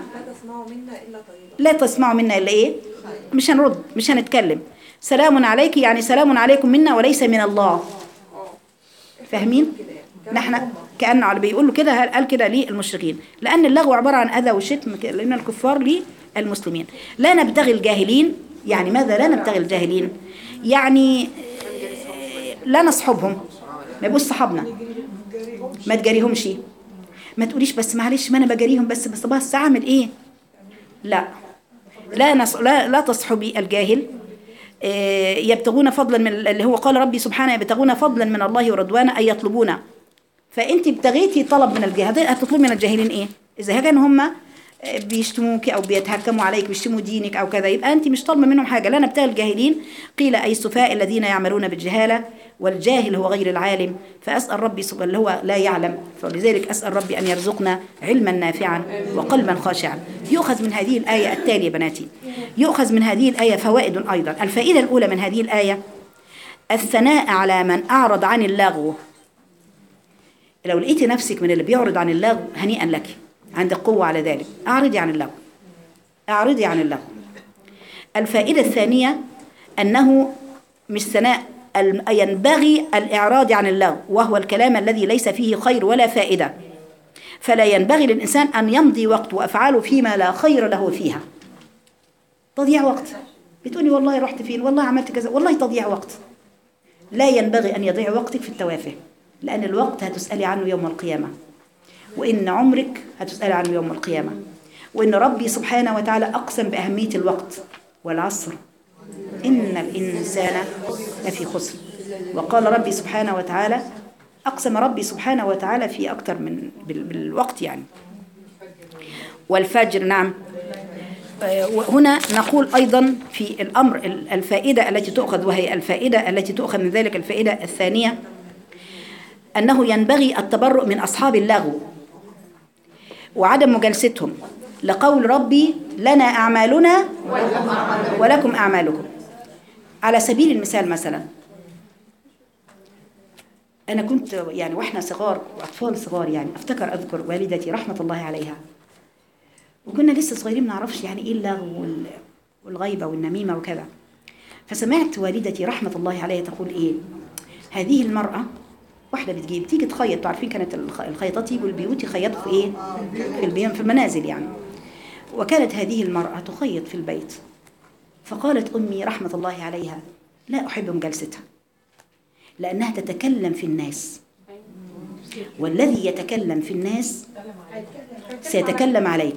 لا تسمعوا منا إلا إيه مش هنرد مش هنتكلم سلام عليك يعني سلام عليكم منا وليس من الله فاهمين نحن كأنه على بيقول له كده قال كده للمشركين لأن اللغو عبارة عن أذى وشتم لأن الكفار للمسلمين لا نبتغي الجاهلين يعني ماذا لا نبتغي الجاهلين يعني آه، لا نصحبهم ما يبقوش صحابنا ما تجاريهمش ما تقوليش بس معلش ما انا بجاريهم بس بس بس اعمل ايه لا لا نص... لا لا تصحبي الجاهل آه، يبتغون فضلا من اللي هو قال ربي سبحانه يبتغون فضلا من الله ورضوانا اي يطلبون فانت ابتغيتي طلب من الجاهل هتطلبي من الجاهلين ايه اذا كانوا هم بيشتموك او بيتهكموا عليك بيشتموا دينك او كذا يبقى انت مش طالبه منهم حاجه لا نبتغي الجاهلين قيل اي السفهاء الذين يعملون بالجهاله والجاهل هو غير العالم فاسال ربي سبحانه اللي هو لا يعلم فلذلك اسال ربي ان يرزقنا علما نافعا وقلبا خاشعا يؤخذ من هذه الايه التاليه بناتي يؤخذ من هذه الايه فوائد ايضا الفائده الاولى من هذه الايه الثناء على من اعرض عن اللغو لو لقيتي نفسك من اللي بيعرض عن اللغو هنيئا لك عندك قوة على ذلك أعرضي عن اللغو أعرضي عن اللغو الفائدة الثانية أنه مش ثناء الم- ينبغي الإعراض عن اللغو وهو الكلام الذي ليس فيه خير ولا فائدة فلا ينبغي للإنسان أن يمضي وقت وأفعاله فيما لا خير له فيها تضييع وقت بتقولي والله رحت فين والله عملت كذا والله تضييع وقت لا ينبغي أن يضيع وقتك في التوافه لأن الوقت هتسألي عنه يوم القيامة وإن عمرك هتسألي عنه يوم القيامة وإن ربي سبحانه وتعالى أقسم بأهمية الوقت والعصر إن الإنسان لفي خسر وقال ربي سبحانه وتعالى أقسم ربي سبحانه وتعالى في أكثر من بال- بالوقت يعني والفجر نعم آه، وهنا نقول أيضا في الأمر ال- الفائدة التي تؤخذ وهي الفائدة التي تؤخذ من ذلك الفائدة الثانية أنه ينبغي التبرؤ من أصحاب اللغو وعدم مجالستهم لقول ربي لنا أعمالنا ولكم أعمالكم على سبيل المثال مثلا أنا كنت يعني وإحنا صغار وأطفال صغار يعني أفتكر أذكر والدتي رحمة الله عليها وكنا لسه صغيرين ما نعرفش يعني إيه اللغو وال- والغيبة والنميمة وكذا فسمعت والدتي رحمة الله عليها تقول إيه هذه المرأة واحدة بتجيب تيجي تخيط عارفين كانت الخ- الخياطات يجوا البيوت يخيطوا في ايه في البيوت في المنازل يعني وكانت هذه المرأة تخيط في البيت فقالت أمي رحمة الله عليها لا أحب مجالستها لأنها تتكلم في الناس والذي يتكلم في الناس سيتكلم عليك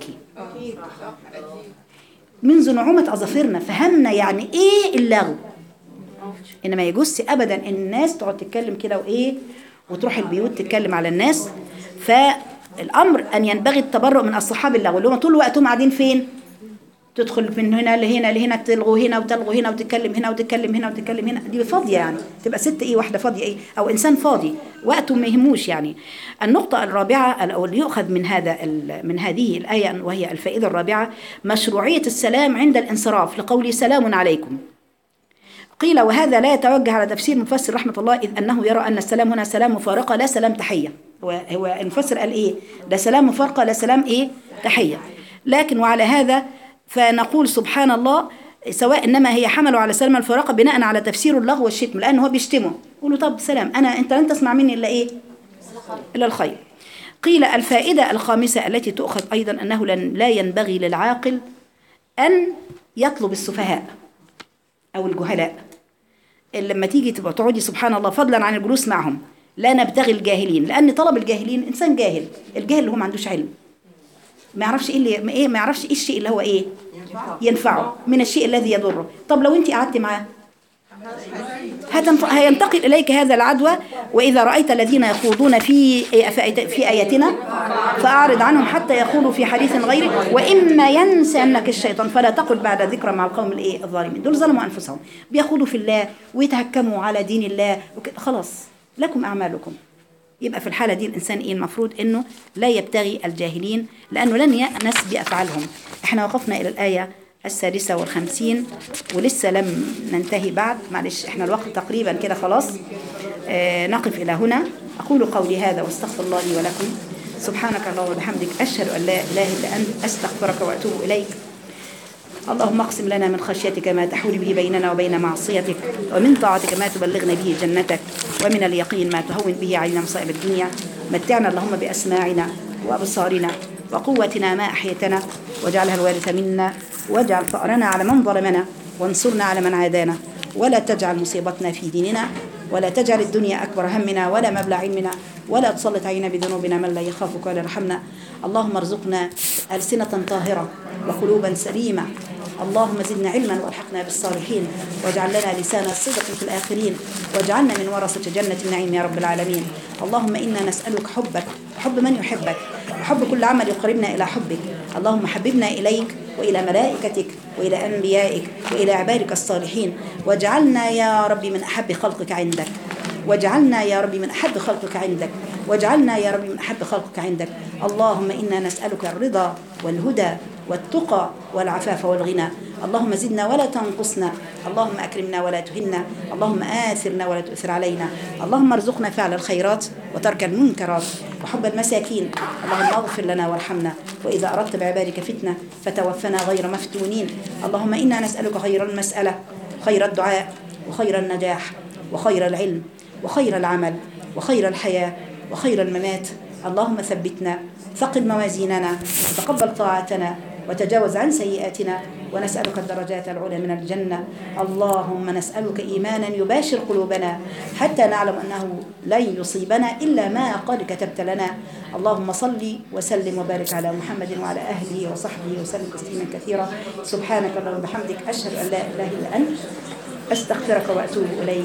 منذ نعومة أظافرنا فهمنا يعني إيه اللغو إنما يجوز أبدا إن الناس تقعد تتكلم كده وإيه وتروح البيوت تتكلم على الناس فالأمر أن ينبغي التبرؤ من أصحاب اللغو اللي هم طول وقتهم قاعدين فين تدخل من هنا لهنا لهنا تلغو هنا وتلغو هنا وتتكلم هنا وتتكلم هنا وتتكلم هنا دي فاضية يعني تبقى ست ايه واحدة فاضية ايه او انسان فاضي وقته ما يهموش يعني النقطة الرابعة او اللي يؤخذ من هذا ال- من هذه الآية وهي الفائدة الرابعة مشروعية السلام عند الانصراف لقوله سلام عليكم قيل وهذا لا يتوجه على تفسير مفسر رحمة الله إذ أنه يرى أن السلام هنا سلام مفارقة لا سلام تحية هو, هو المفسر قال إيه ده سلام مفارقة لا سلام إيه تحية لكن وعلى هذا فنقول سبحان الله سواء إنما هي حملوا على سلام الفراقة بناء على تفسير اللغو والشتم لأنه هو بيشتمه يقولوا طب سلام أنا أنت لن تسمع مني إلا إيه إلا الخير قيل الفائدة الخامسة التي تؤخذ أيضا أنه لن لا ينبغي للعاقل أن يطلب السفهاء أو الجهلاء اللي لما تيجي تبقى تقعدي سبحان الله فضلا عن الجلوس معهم لا نبتغي الجاهلين لأن طلب الجاهلين إنسان جاهل الجاهل اللي هو ما عندوش علم ما يعرفش ايه اللي ما ايه ما يعرفش ايه الشيء اللي هو ايه ينفعه من الشيء الذي يضره طب لو انت قعدت معاه هتنف... هينتقل اليك هذا العدوى واذا رايت الذين يخوضون في في اياتنا فاعرض عنهم حتى يخوضوا في حديث غيره واما ينسينك الشيطان فلا تقل بعد ذكرى مع القوم الايه الظالمين دول ظلموا انفسهم بيخوضوا في الله ويتهكموا على دين الله وكده خلاص لكم اعمالكم يبقى في الحالة دي الإنسان إيه المفروض إنه لا يبتغي الجاهلين لأنه لن يأنس بأفعالهم إحنا وقفنا إلى الآية السادسة والخمسين ولسه لم ننتهي بعد معلش إحنا الوقت تقريبا كده خلاص آه نقف إلى هنا أقول قولي هذا واستغفر الله لي ولكم سبحانك اللهم وبحمدك أشهد أن لا إله إلا أنت أستغفرك وأتوب إليك اللهم اقسم لنا من خشيتك ما تحول به بيننا وبين معصيتك ومن طاعتك ما تبلغنا به جنتك ومن اليقين ما تهون به علينا مصائب الدنيا متعنا اللهم بأسماعنا وأبصارنا وقوتنا ما أحيتنا واجعلها الوارث منا واجعل ثأرنا على من ظلمنا وانصرنا على من عادانا ولا تجعل مصيبتنا في ديننا ولا تجعل الدنيا أكبر همنا ولا مبلغ علمنا ولا تسلط علينا بذنوبنا من لا يخافك ولا يرحمنا اللهم ارزقنا ألسنة طاهرة وقلوبا سليمة اللهم زدنا علما والحقنا بالصالحين واجعل لنا لسان صدق في الآخرين واجعلنا من ورثة جنة النعيم يا رب العالمين اللهم إنا نسألك حبك وحب من يحبك وحب كل عمل يقربنا إلى حبك اللهم حببنا إليك وإلى ملائكتك وإلى أنبيائك وإلى عبادك الصالحين واجعلنا يا رب من أحب خلقك عندك واجعلنا يا رب من أحب خلقك عندك واجعلنا يا رب من أحب خلقك عندك اللهم إنا نسألك الرضا والهدى والتقى والعفاف والغنى اللهم زدنا ولا تنقصنا اللهم أكرمنا ولا تهنا اللهم آثرنا ولا تؤثر علينا اللهم ارزقنا فعل الخيرات وترك المنكرات وحب المساكين اللهم اغفر لنا وارحمنا وإذا أردت بعبادك فتنة فتوفنا غير مفتونين اللهم إنا نسألك خير المسألة خير الدعاء وخير النجاح وخير العلم وخير العمل وخير الحياة وخير الممات اللهم ثبتنا ثقل موازيننا وتقبل طاعتنا وتجاوز عن سيئاتنا ونسألك الدرجات العلى من الجنة اللهم نسألك إيمانا يباشر قلوبنا حتى نعلم أنه لن يصيبنا إلا ما قد كتبت لنا اللهم صل وسلم وبارك على محمد وعلى أهله وصحبه وسلم تسليما كثيرا سبحانك اللهم وبحمدك أشهد أن لا إله إلا أنت أستغفرك وأتوب إليك